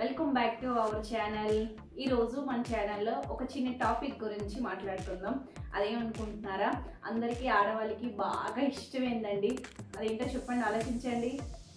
welcome back to our channel ఈరోజు మన ఛానల్లో ఒక చిన్న టాపిక్ గురించి మాట్లాడుకుందాం అదేమనుకుంటున్నారా అందరికీ ఆడవాళ్ళకి బాగా ఇష్టమైందండి అదేంటో చెప్పండి ఆలోచించండి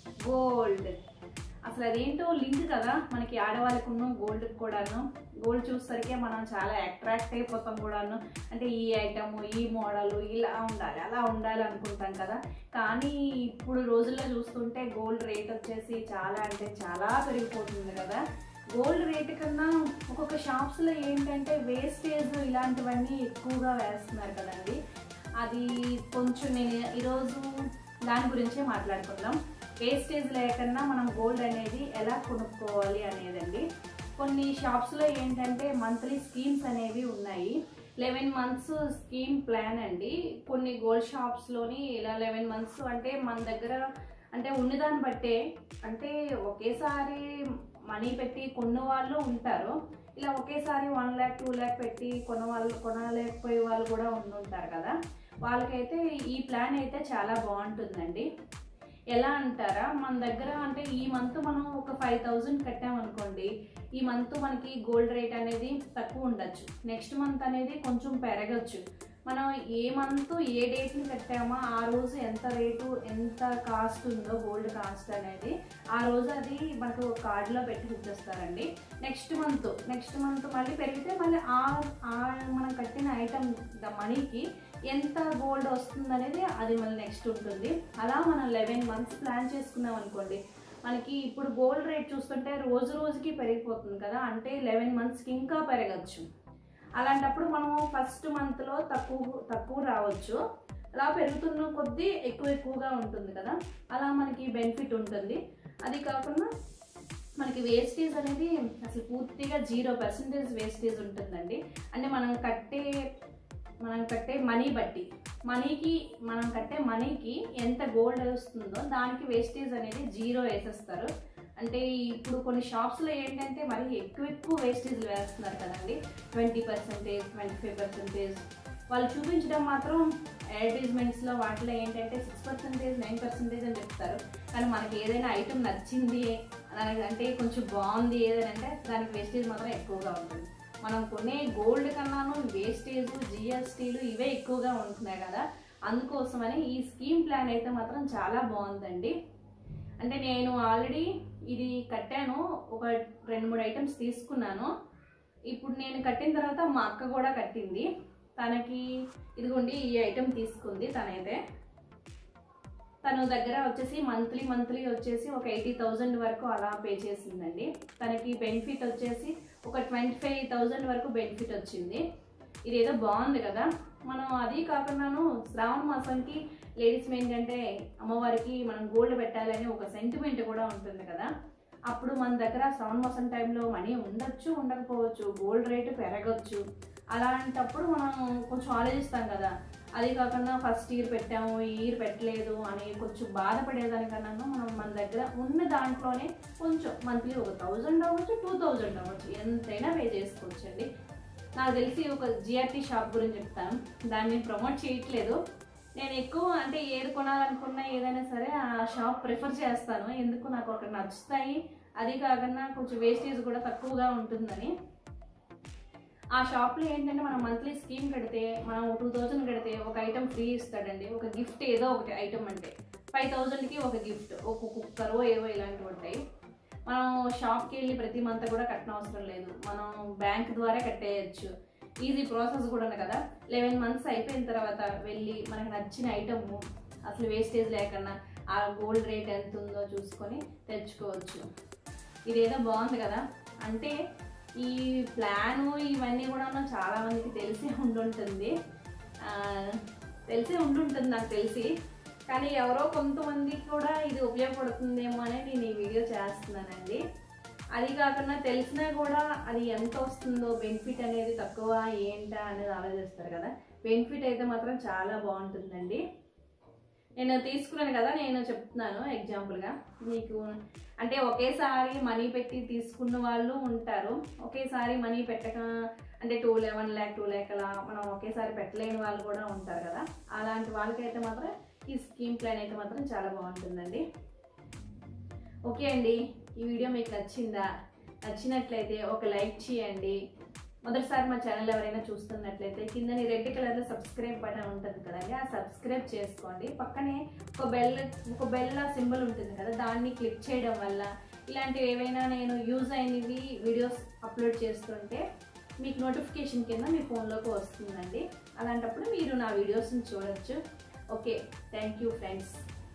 గోల్డ్ అసలు అదేంటో లింక్ కదా మనకి ఆడవాళ్ళకు గోల్డ్ కూడాను గోల్డ్ చూసరికే మనం చాలా అట్రాక్ట్ అయిపోతాం కూడాను అంటే ఈ ఐటమ్ ఈ మోడల్ ఇలా ఉండాలి అలా ఉండాలి అనుకుంటాం కదా కానీ ఇప్పుడు రోజుల్లో చూస్తుంటే గోల్డ్ రేట్ వచ్చేసి చాలా అంటే చాలా పెరిగిపోతుంది కదా గోల్డ్ రేట్ కన్నా ఒక్కొక్క షాప్స్లో ఏంటంటే వేస్టేజ్ ఇలాంటివన్నీ ఎక్కువగా వేస్తున్నారు కదండి అది కొంచెం నేను ఈరోజు దాని గురించే మాట్లాడుకుందాం వేస్టేజ్ లేకుండా మనం గోల్డ్ అనేది ఎలా కొనుక్కోవాలి అనేదండి కొన్ని షాప్స్లో ఏంటంటే మంత్లీ స్కీమ్స్ అనేవి ఉన్నాయి లెవెన్ మంత్స్ స్కీమ్ ప్లాన్ అండి కొన్ని గోల్డ్ షాప్స్లోని ఇలా లెవెన్ మంత్స్ అంటే మన దగ్గర అంటే ఉన్నదాన్ని బట్టే అంటే ఒకేసారి మనీ పెట్టి కొన్న వాళ్ళు ఉంటారు ఇలా ఒకేసారి వన్ ల్యాక్ టూ ల్యాక్ పెట్టి కొన వాళ్ళు కొనలేకపోయే వాళ్ళు కూడా ఉండుంటారు కదా వాళ్ళకైతే ఈ ప్లాన్ అయితే చాలా బాగుంటుందండి ఎలా అంటారా మన దగ్గర అంటే ఈ మంత్ మనం ఒక ఫైవ్ థౌజండ్ కట్టామనుకోండి ఈ మంత్ మనకి గోల్డ్ రేట్ అనేది తక్కువ ఉండొచ్చు నెక్స్ట్ మంత్ అనేది కొంచెం పెరగచ్చు మనం ఏ మంత్ ఏ డేట్ని కట్టామో ఆ రోజు ఎంత రేటు ఎంత కాస్ట్ ఉందో గోల్డ్ కాస్ట్ అనేది ఆ రోజు అది మనకు ఒక కార్డులో పెట్టి చూపిస్తారండి నెక్స్ట్ మంత్ నెక్స్ట్ మంత్ మళ్ళీ పెరిగితే మళ్ళీ ఆ ఆ మనం కట్టిన ఐటమ్ ద మనీకి ఎంత గోల్డ్ వస్తుంది అనేది అది మళ్ళీ నెక్స్ట్ ఉంటుంది అలా మనం లెవెన్ మంత్స్ ప్లాన్ చేసుకున్నాం అనుకోండి మనకి ఇప్పుడు గోల్డ్ రేట్ చూస్తుంటే రోజు రోజుకి పెరిగిపోతుంది కదా అంటే లెవెన్ మంత్స్కి ఇంకా పెరగచ్చు అలాంటప్పుడు మనం ఫస్ట్ మంత్లో తక్కువ తక్కువ రావచ్చు అలా పెరుగుతున్న కొద్దీ ఎక్కువ ఎక్కువగా ఉంటుంది కదా అలా మనకి బెనిఫిట్ ఉంటుంది అది కాకుండా మనకి వేస్టేజ్ అనేది అసలు పూర్తిగా జీరో పర్సెంటేజ్ వేస్టేజ్ ఉంటుందండి అంటే మనం కట్టే మనం కట్టే మనీ బట్టి మనీకి మనం కట్టే మనీకి ఎంత గోల్డ్ వస్తుందో దానికి వేస్టేజ్ అనేది జీరో వేసేస్తారు అంటే ఇప్పుడు కొన్ని షాప్స్లో ఏంటంటే మరి ఎక్కువ ఎక్కువ వేస్టేజ్లు వేస్తున్నారు కదండి twenty percentage twenty five percentage వాళ్ళు చూపించడం మాత్రం అడ్వర్టైజ్మెంట్స్లో వాటిలో ఏంటంటే సిక్స్ పర్సెంటేజ్ నైన్ పర్సెంటేజ్ అని చెప్తారు కానీ మనకి ఏదైనా ఐటమ్ నచ్చింది దానికి అంటే కొంచెం బాగుంది ఏదైనా అంటే దానికి వేస్టేజ్ మాత్రం ఎక్కువగా ఉంటుంది మనం కొనే గోల్డ్ కన్నాను వేస్టేజ్ జిఎస్టీలు ఇవే ఎక్కువగా ఉంటున్నాయి కదా అందుకోసమని ఈ స్కీమ్ ప్లాన్ అయితే మాత్రం చాలా బాగుందండి అంటే నేను ఆల్రెడీ ఇది కట్టాను ఒక రెండు మూడు ఐటమ్స్ తీసుకున్నాను ఇప్పుడు నేను కట్టిన తర్వాత మా అక్క కూడా కట్టింది తనకి ఇదిగోండి ఈ ఐటెం తీసుకుంది తనైతే తను దగ్గర వచ్చేసి మంత్లీ మంత్లీ వచ్చేసి ఒక ఎయిటీ థౌజండ్ వరకు అలా పే చేసిందండి తనకి బెనిఫిట్ వచ్చేసి ఒక ట్వంటీ ఫైవ్ థౌజండ్ వరకు బెనిఫిట్ వచ్చింది ఇదేదో బాగుంది కదా మనం అది కాకుండాను శ్రావణ మాసంకి లేడీస్ ఏంటంటే అమ్మవారికి మనం గోల్డ్ పెట్టాలని ఒక సెంటిమెంట్ కూడా ఉంటుంది కదా అప్పుడు మన దగ్గర శ్రావణ మాసం టైంలో మనీ ఉండొచ్చు ఉండకపోవచ్చు గోల్డ్ రేటు పెరగచ్చు అలాంటప్పుడు మనం కొంచెం ఆలోచిస్తాం కదా అది కాకుండా ఫస్ట్ ఇయర్ పెట్టాము ఈ ఇయర్ పెట్టలేదు అని కొంచెం బాధపడేదానికన్నా మనం మన దగ్గర ఉన్న దాంట్లోనే కొంచెం మంత్లీ ఒక థౌజండ్ అవ్వచ్చు టూ థౌజండ్ అవ్వచ్చు ఎంతైనా పే చేసుకోవచ్చండి నాకు తెలిసి ఒక జిఆర్టీ షాప్ గురించి చెప్తాను దాన్ని ప్రమోట్ చేయట్లేదు నేను ఎక్కువ అంటే ఏది కొనాలనుకున్నా ఏదైనా సరే ఆ షాప్ ప్రిఫర్ చేస్తాను ఎందుకు నాకు అక్కడ నచ్చుతాయి అది కాకుండా కొంచెం వేస్టేజ్ కూడా తక్కువగా ఉంటుందని ఆ షాప్లో ఏంటంటే మనం మంత్లీ స్కీమ్ కడితే మనం టూ థౌజండ్ కడితే ఒక ఐటమ్ ఫ్రీ ఇస్తాడండి ఒక గిఫ్ట్ ఏదో ఒకటి ఐటమ్ అంటే ఫైవ్ థౌజండ్కి ఒక గిఫ్ట్ ఒక కుక్కరో ఏవో ఇలాంటివి ఉంటాయి మనం షాప్కి వెళ్ళి ప్రతి మంత్ కూడా కట్టనవసరం లేదు మనం బ్యాంక్ ద్వారా కట్టేయచ్చు ఈజీ ప్రాసెస్ కూడా ఉంది కదా లెవెన్ మంత్స్ అయిపోయిన తర్వాత వెళ్ళి మనకు నచ్చిన ఐటమ్ అసలు వేస్టేజ్ లేకుండా ఆ గోల్డ్ రేట్ ఎంత ఉందో చూసుకొని తెచ్చుకోవచ్చు ఇదేదో బాగుంది కదా అంటే ఈ ప్లాను ఇవన్నీ కూడా చాలా మందికి తెలిసే ఉండుంటుంది ఆ, తెలిసే ఉండుంటుంది నాకు తెలిసి కానీ ఎవరో కొంతమందికి కూడా ఇది ఉపయోగపడుతుందేమో అని నేను ఈ వీడియో చేస్తున్నానండి అది కాకుండా తెలిసినా కూడా అది ఎంత వస్తుందో బెనిఫిట్ అనేది తక్కువ ఏంటా అనేది ఆలోచిస్తారు కదా బెనిఫిట్ అయితే మాత్రం చాలా బాగుంటుందండి నేను తీసుకున్నాను కదా నేను చెప్తున్నాను ఎగ్జాంపుల్గా మీకు అంటే ఒకేసారి మనీ పెట్టి తీసుకున్న వాళ్ళు ఉంటారు ఒకేసారి మనీ పెట్టక అంటే two one lakh two lakh అలా మనం ఒకేసారి పెట్టలేని వాళ్ళు కూడా ఉంటారు కదా అలాంటి వాళ్ళకైతే మాత్రం ఈ స్కీమ్ ప్లాన్ అయితే మాత్రం చాలా బాగుంటుందండి ఓకే అండి ఈ వీడియో మీకు నచ్చిందా నచ్చినట్లయితే ఒక లైక్ చేయండి మొదటిసారి మా ఛానల్ ఎవరైనా చూస్తున్నట్లయితే కిందని రెడ్ కలర్లో సబ్స్క్రైబ్ బటన్ ఉంటుంది కదండి ఆ సబ్స్క్రైబ్ చేసుకోండి పక్కనే ఒక బెల్ ఒక బెల్ సింబల్ ఉంటుంది కదా దాన్ని క్లిక్ చేయడం వల్ల ఇలాంటివి ఏవైనా నేను యూజ్ అయినవి వీడియోస్ అప్లోడ్ చేస్తుంటే మీకు నోటిఫికేషన్ కింద మీ ఫోన్లోకి వస్తుందండి అలాంటప్పుడు మీరు నా వీడియోస్ని చూడొచ్చు ఓకే థ్యాంక్ యూ ఫ్రెండ్స్